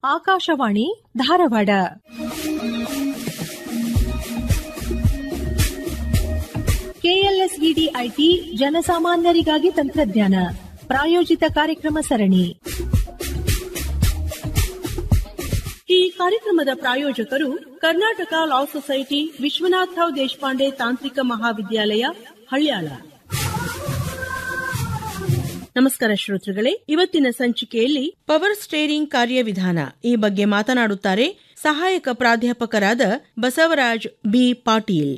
Akashvani Dharwad KLS VD IT ಜನಸಾಮಾನ್ಯರಿಗಾಗಿ ತಂತ್ರಜ್ಞಾನ ಪ್ರಾಯೋಜಿತ ಕಾರ್ಯಕ್ರಮ ಸರಣಿ ಈ ಕಾರ್ಯಕ್ರಮದ ಪ್ರಾಯೋಜಕರು ಕರ್ನಾಟಕ ಲಾ ಸೊಸೈಟಿ ವಿಶ್ವನಾಥರಾವ್ ದೇಶಪಾಂಡೆ ತಾಂತ್ರಿಕ ಮಹಾವಿದ್ಯಾಲಯ ಹಳ್ಯಾಳ ನಮಸ್ಕಾರ ಶ್ರೋತೃಗಳೇ ಇವತ್ತಿನ ಸಂಚಿಕೆಯಲ್ಲಿ ಪವರ್ ಸ್ಟೇರಿಂಗ್ ಕಾರ್ಯವಿಧಾನ ಈ ಬಗ್ಗೆ ಮಾತನಾಡುತ್ತಾರೆ ಸಹಾಯಕ ಪ್ರಾಧ್ಯಾಪಕರಾದ Basavaraj B Patil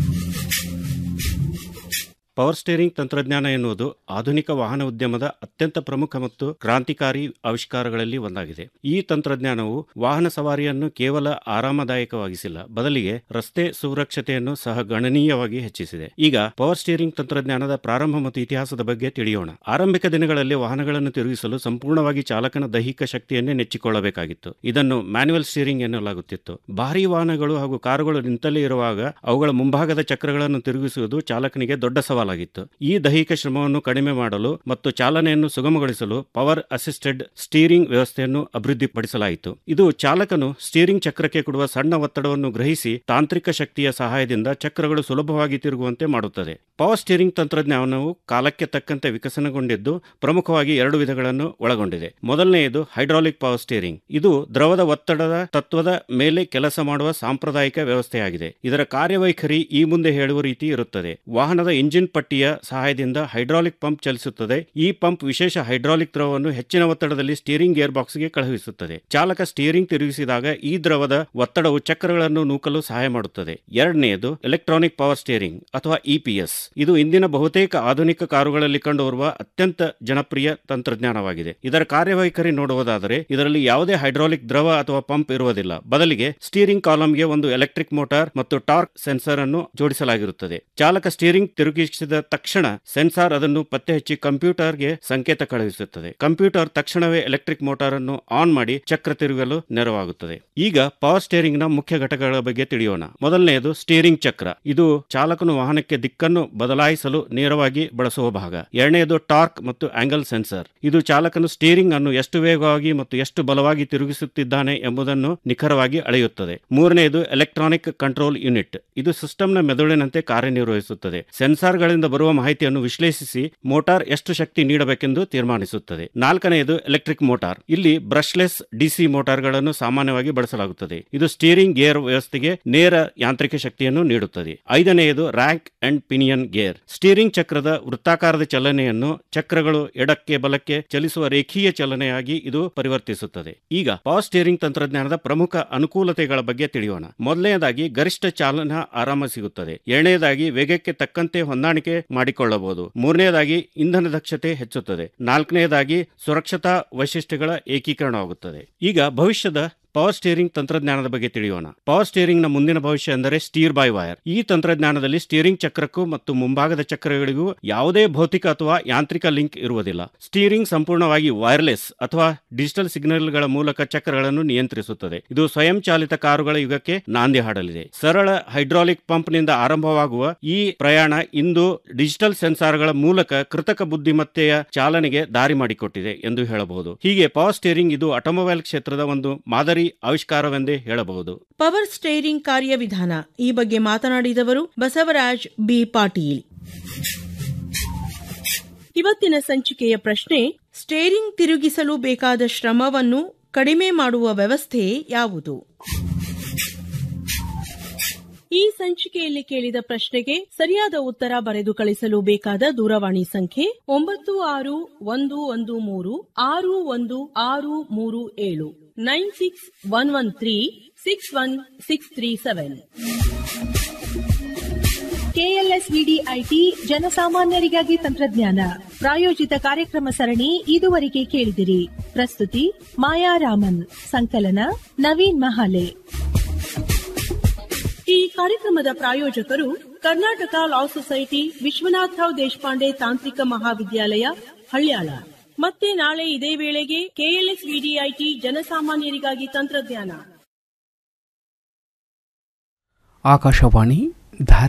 power steering ತಂತ್ರಜ್ಞಾನ ಎನ್ನುವುದು ಆಧುನಿಕ ವಾಹನ ಉದ್ಯಮದ ಅತ್ಯಂತ ಪ್ರಮುಖ ಮತ್ತು ಕ್ರಾಂತಿಕಾರಿ ಆವಿಷ್ಕಾರಗಳಲ್ಲಿ ಒಂದಾಗಿದೆ ಈ ತಂತ್ರಜ್ಞಾನವು ವಾಹನ ಸವಾರಿಯನ್ನು ಕೇವಲ ಆರಾಮದಾಯಕವಾಗಿಸಿಲ್ಲ ಬದಲಿಗೆ ರಸ್ತೆ ಸುರಕ್ಷತೆಯನ್ನು ಸಹ ಗಣನೀಯವಾಗಿ ಹೆಚ್ಚಿಸಿದೆ ಈಗ ಪವರ್ ಸ್ಟೇರಿಂಗ್ ತಂತ್ರಜ್ಞಾನದ ಪ್ರಾರಂಭ ಮತ್ತು ಇತಿಹಾಸದ ಬಗ್ಗೆ ತಿಳಿಯೋಣ ಆರಂಭಿಕ ದಿನಗಳಲ್ಲಿ ವಾಹನಗಳನ್ನು ತಿರುಗಿಸಲು ಸಂಪೂರ್ಣವಾಗಿ ಚಾಲಕನ ದೈಹಿಕ ಶಕ್ತಿಯನ್ನೇ ನೆಚ್ಚಿಕೊಳ್ಳಬೇಕಾಗಿತ್ತು ಇದನ್ನು ಮ್ಯಾನ್ಯುವಲ್ ಸ್ಟೀರಿಂಗ್ ಎನ್ನಲಾಗುತ್ತಿತ್ತು ಭಾರೀ ವಾಹನಗಳು ಹಾಗೂ ಕಾರುಗಳು ನಿಂತಲ್ಲೇ ಇರುವಾಗ ಅವುಗಳ ಮುಂಭಾಗದ ಚಕ್ರಗಳನ್ನು ತಿರುಗಿಸುವುದು ಚಾಲಕನಿಗೆ ದೊಡ್ಡ ಸವಾಲಾಗಿತ್ತು ಈ ದೈಹಿಕ ಶ್ರಮವನ್ನು ಕಡಿಮೆ ಮಾಡಲು ಮತ್ತು ಚಾಲನೆಯನ್ನು ಸುಗಮಗೊಳಿಸಲು ಪವರ್ ಅಸಿಸ್ಟೆಡ್ ಸ್ಟೀರಿಂಗ್ ವ್ಯವಸ್ಥೆಯನ್ನು ಅಭಿವೃದ್ಧಿಪಡಿಸಲಾಯಿತು ಇದು ಚಾಲಕನು ಸ್ಟೀರಿಂಗ್ ಚಕ್ರಕ್ಕೆ ಕೊಡುವ ಸಣ್ಣ ಒತ್ತಡವನ್ನು ಗ್ರಹಿಸಿ ತಾಂತ್ರಿಕ ಶಕ್ತಿಯ ಸಹಾಯದಿಂದ ಚಕ್ರಗಳು ಸುಲಭವಾಗಿ ತಿರುಗುವಂತೆ ಮಾಡುತ್ತದೆ ಪವರ್ ಸ್ಟೀರಿಂಗ್ ತಂತ್ರಜ್ಞಾನವು ಕಾಲಕ್ಕೆ ತಕ್ಕಂತೆ ವಿಕಸನಗೊಂಡಿದ್ದು ಪ್ರಮುಖವಾಗಿ ಎರಡು ವಿಧಗಳನ್ನು ಒಳಗೊಂಡಿದೆ ಮೊದಲನೆಯದು ಹೈಡ್ರಾಲಿಕ್ ಪವರ್ ಸ್ಟೀರಿಂಗ್ ಇದು ದ್ರವದ ಒತ್ತಡದ ತತ್ವದ ಮೇಲೆ ಕೆಲಸ ಮಾಡುವ ಸಾಂಪ್ರದಾಯಿಕ ವ್ಯವಸ್ಥೆಯಾಗಿದೆ ಇದರ ಕಾರ್ಯವೈಖರಿ ಈ ಮುಂದೆ ಹೇಳುವ ರೀತಿ ಇರುತ್ತದೆ ವಾಹನದ ಇಂಜಿನ್ ಪಟ್ಟಿಯ ಸಹಾಯದಿಂದ ಹೈಡ್ರಾಲಿಕ್ ಪಂಪ್ ಚಲಿಸುತ್ತದೆ ಈ ಪಂಪ್ ವಿಶೇಷ ಹೈಡ್ರಾಲಿಕ್ ದ್ರವವನ್ನು ಹೆಚ್ಚಿನ ಒತ್ತಡದಲ್ಲಿ ಸ್ಟೀರಿಂಗ್ ಗೇರ್ ಬಾಕ್ಸ್ಗೆ ಕಳುಹಿಸುತ್ತದೆ ಚಾಲಕ ಸ್ಟೀರಿಂಗ್ ತಿರುಗಿಸಿದಾಗ ಈ ದ್ರವದ ಒತ್ತಡವು ಚಕ್ರಗಳನ್ನು ನೂಕಲು ಸಹಾಯ ಮಾಡುತ್ತದೆ ಎರಡನೆಯದು ಎಲೆಕ್ಟ್ರಾನಿಕ್ ಪವರ್ ಸ್ಟೀರಿಂಗ್ ಅಥವಾ ಇಪಿಎಸ್ ಇದು ಇಂದಿನ ಬಹುತೇಕ ಆಧುನಿಕ ಕಾರುಗಳಲ್ಲಿ ಕಂಡುಬರುವ ಅತ್ಯಂತ ಜನಪ್ರಿಯ ತಂತ್ರಜ್ಞಾನವಾಗಿದೆ ಇದರ ಕಾರ್ಯವೈಖರಿ ನೋಡುವುದಾದರೆ ಇದರಲ್ಲಿ ಯಾವುದೇ ಹೈಡ್ರಾಲಿಕ್ ದ್ರವ ಅಥವಾ ಪಂಪ್ ಇರುವುದಿಲ್ಲ ಬದಲಿಗೆ ಸ್ಟೀರಿಂಗ್ ಕಾಲಂಗೆ ಒಂದು ಎಲೆಕ್ಟ್ರಿಕ್ ಮೋಟಾರ್ ಮತ್ತು ಟಾರ್ಕ್ ಸೆನ್ಸರ್ ಅನ್ನು ಜೋಡಿಸಲಾಗಿರುತ್ತದೆ ಚಾಲಕ ಸ್ಟೀರಿಂಗ್ ತಿರುಗಿಸಿದ ತಕ್ಷಣ ಸೆನ್ಸಾರ್ ಅದನ್ನು ಪತ್ತೆ ಹಚ್ಚಿ ಕಂಪ್ಯೂಟರ್ಗೆ ಸಂಕೇತ ಕಳುಹಿಸುತ್ತದೆ ಕಂಪ್ಯೂಟರ್ ತಕ್ಷಣವೇ ಎಲೆಕ್ಟ್ರಿಕ್ ಮೋಟಾರ್ ಅನ್ನು ಆನ್ ಮಾಡಿ ಚಕ್ರ ತಿರುಗಲು ನೆರವಾಗುತ್ತದೆ ಈಗ ಪವರ್ ಸ್ಟೇರಿಂಗ್ ನ ಮುಖ್ಯ ಘಟಕಗಳ ಬಗ್ಗೆ ತಿಳಿಯೋಣ ಮೊದಲನೆಯದು ಸ್ಟೀರಿಂಗ್ ಚಕ್ರ ಇದು ಚಾಲಕನು ವಾಹನಕ್ಕೆ ದಿಕ್ಕನ್ನು ಬದಲಾಯಿಸಲು ನೇರವಾಗಿ ಬಳಸುವ ಭಾಗ ಎರಡನೆಯದು ಟಾರ್ಕ್ ಮತ್ತು ಆಂಗಲ್ ಸೆನ್ಸರ್ ಇದು ಚಾಲಕನು ಸ್ಟೀರಿಂಗ್ ಅನ್ನು ಎಷ್ಟು ವೇಗವಾಗಿ ಮತ್ತು ಎಷ್ಟು ಬಲವಾಗಿ ತಿರುಗಿಸುತ್ತಿದ್ದಾನೆ ಎಂಬುದನ್ನು ನಿಖರವಾಗಿ ಅಳೆಯುತ್ತದೆ ಮೂರನೆಯದು ಎಲೆಕ್ಟ್ರಾನಿಕ್ ಕಂಟ್ರೋಲ್ ಯೂನಿಟ್ ಇದು ಸಿಸ್ಟಮ್ನ ಮೆದುಳಿನಂತೆ ಕಾರ್ಯನಿರ್ವಹಿಸುತ್ತದೆ ಸೆನ್ಸಾರ್ಗಳಿಂದ ಬರುವ ಮಾಹಿತಿಯನ್ನು ವಿಶ್ಲೇಷಿಸಿ ಮೋಟಾರ್ ಎಷ್ಟು ಶಕ್ತಿ ನೀಡಬೇಕೆಂದು ತೀರ್ಮಾನಿಸುತ್ತದೆ ನಾಲ್ಕನೆಯದು ಎಲೆಕ್ಟ್ರಿಕ್ ಮೋಟಾರ್ ಇಲ್ಲಿ ಬ್ರಷ್ಲೆಸ್ ಡಿಸಿ ಮೋಟಾರ್ಗಳನ್ನು ಸಾಮಾನ್ಯವಾಗಿ ಬಳಸಲಾಗುತ್ತದೆ ಇದು ಸ್ಟೀರಿಂಗ್ ಗೇರ್ ವ್ಯವಸ್ಥೆಗೆ ನೇರ ಯಾಂತ್ರಿಕ ಶಕ್ತಿಯನ್ನು ನೀಡುತ್ತದೆ ಐದನೆಯದು rack and pinion gear steering ಚಕ್ರದ ವೃತ್ತಾಕಾರದ ಚಲನೆಯನ್ನು ಚಕ್ರಗಳು ಎಡಕ್ಕೆ ಬಲಕ್ಕೆ ಚಲಿಸುವ ರೇಖೀಯ ಚಲನೆಯಾಗಿ ಇದು ಪರಿವರ್ತಿಸುತ್ತದೆ ಈಗ ಪವರ್ ಸ್ಟೀರಿಂಗ್ ತಂತ್ರಜ್ಞಾನದ ಪ್ರಮುಖ ಅನುಕೂಲತೆಗಳ ಬಗ್ಗೆ ತಿಳಿಯೋಣ ಮೊದಲನೆಯದಾಗಿ ಗರಿಷ್ಠ ಚಾಲನಾ ಆರಾಮ ಸಿಗುತ್ತದೆ ಎರಡನೇದಾಗಿ ವೇಗಕ್ಕೆ ತಕ್ಕಂತೆ ಹೊಂದಾಣಿಕೆ ಮಾಡಿಕೊಳ್ಳಬಹುದು ಮೂರನೆಯದಾಗಿ ಇಂಧನ ದಕ್ಷತೆ ಹೆಚ್ಚುತ್ತದೆ ನಾಲ್ಕನೆಯದಾಗಿ ಸುರಕ್ಷತಾ ವೈಶಿಷ್ಟ್ಯಗಳ ಏಕೀಕರಣವಾಗುತ್ತದೆ ಈಗ ಭವಿಷ್ಯದ ಪವರ್ ಸ್ಟೀರಿಂಗ್ ತಂತ್ರಜ್ಞಾನದ ಬಗ್ಗೆ ತಿಳಿಯೋಣ ಪವರ್ ಸ್ಟೀರಿಂಗ್ ನ ಮುಂದಿನ ಭವಿಷ್ಯ ಎಂದರೆ ಸ್ಟೀರ್ ಬೈ ವೈರ್ ಈ ತಂತ್ರಜ್ಞಾನದಲ್ಲಿ ಸ್ಟೀರಿಂಗ್ ಚಕ್ರಕ್ಕೂ ಮತ್ತು ಮುಂಭಾಗದ ಚಕ್ರಗಳಿಗೂ ಯಾವುದೇ ಭೌತಿಕ ಅಥವಾ ಯಾಂತ್ರಿಕ ಲಿಂಕ್ ಇರುವುದಿಲ್ಲ ಸ್ಟೀರಿಂಗ್ ಸಂಪೂರ್ಣವಾಗಿ ವೈರ್ಲೆಸ್ ಅಥವಾ ಡಿಜಿಟಲ್ ಸಿಗ್ನಲ್ಗಳ ಮೂಲಕ ಚಕ್ರಗಳನ್ನು ನಿಯಂತ್ರಿಸುತ್ತದೆ ಇದು ಸ್ವಯಂಚಾಲಿತ ಕಾರುಗಳ ಯುಗಕ್ಕೆ ನಾಂದಿ ಹಾಡಲಿದೆ ಸರಳ ಹೈಡ್ರಾಲಿಕ್ ಪಂಪ್ನಿಂದ ಆರಂಭವಾಗುವ ಈ ಪ್ರಯಾಣ ಇಂದು ಡಿಜಿಟಲ್ ಸೆನ್ಸಾರ್ಗಳ ಮೂಲಕ ಕೃತಕ ಬುದ್ಧಿಮತ್ತೆಯ ಚಾಲನೆಗೆ ದಾರಿ ಮಾಡಿಕೊಟ್ಟಿದೆ ಎಂದು ಹೇಳಬಹುದು ಹೀಗೆ ಪವರ್ ಸ್ಟೀರಿಂಗ್ ಇದು ಆಟೋಮೊಬೈಲ್ ಕ್ಷೇತ್ರದ ಒಂದು ಮಾದರಿ ಆವಿಷ್ಕಾರವೆಂದೇ ಹೇಳಬಹುದು ಪವರ್ ಸ್ಟೇರಿಂಗ್ ಕಾರ್ಯವಿಧಾನ ಈ ಬಗ್ಗೆ ಮಾತನಾಡಿದವರು ಬಸವರಾಜ್ ಬಿ ಪಾಟೀಲ್ ಇವತ್ತಿನ ಸಂಚಿಕೆಯ ಪ್ರಶ್ನೆ ಸ್ಟೇರಿಂಗ್ ತಿರುಗಿಸಲು ಬೇಕಾದ ಶ್ರಮವನ್ನು ಕಡಿಮೆ ಮಾಡುವ ವ್ಯವಸ್ಥೆ ಯಾವುದು ಈ ಸಂಚಿಕೆಯಲ್ಲಿ ಕೇಳಿದ ಪ್ರಶ್ನೆಗೆ ಸರಿಯಾದ ಉತ್ತರ ಬರೆದು ಕಳಿಸಲು ಬೇಕಾದ ದೂರವಾಣಿ ಸಂಖ್ಯೆ ಒಂಬತ್ತು ಆರು ಒಂದು ಒಂದು ಮೂರು ಆರು ಒಂದು ಆರು ಮೂರು ಏಳು nine six one one three six one six three seven K L S V D IT ಜನಸಾಮಾನ್ಯರಿಗಾಗಿ ತಂತ್ರಜ್ಞಾನ ಪ್ರಾಯೋಜಿತ ಕಾರ್ಯಕ್ರಮ ಸರಣಿ ಇದುವರೆಗೆ ಕೇಳಿದಿರಿ ಪ್ರಸ್ತುತಿ ಮಾಯಾ ರಾಮನ್ ಸಂಕಲನ ನವೀನ್ ಮಹಾಲೆ ಈ ಕಾರ್ಯಕ್ರಮದ ಪ್ರಾಯೋಜಕರು ಕರ್ನಾಟಕ ಲಾ ಸೊಸೈಟಿ ವಿಶ್ವನಾಥರಾವ್ ದೇಶಪಾಂಡೆ ತಾಂತ್ರಿಕ ಮಹಾವಿದ್ಯಾಲಯ ಹಳ್ಯಾಳ ಮತ್ತೆ ನಾಳೆ ಇದೇ ವೇಳೆಗೆ ಕೆಎಲ್ಎಸ್ ವಿಡಿಐಟಿ ಜನಸಾಮಾನ್ಯರಿಗಾಗಿ ತಂತ್ರಜ್ಞಾನ ಆಕಾಶವಾಣಿ ಧಾರ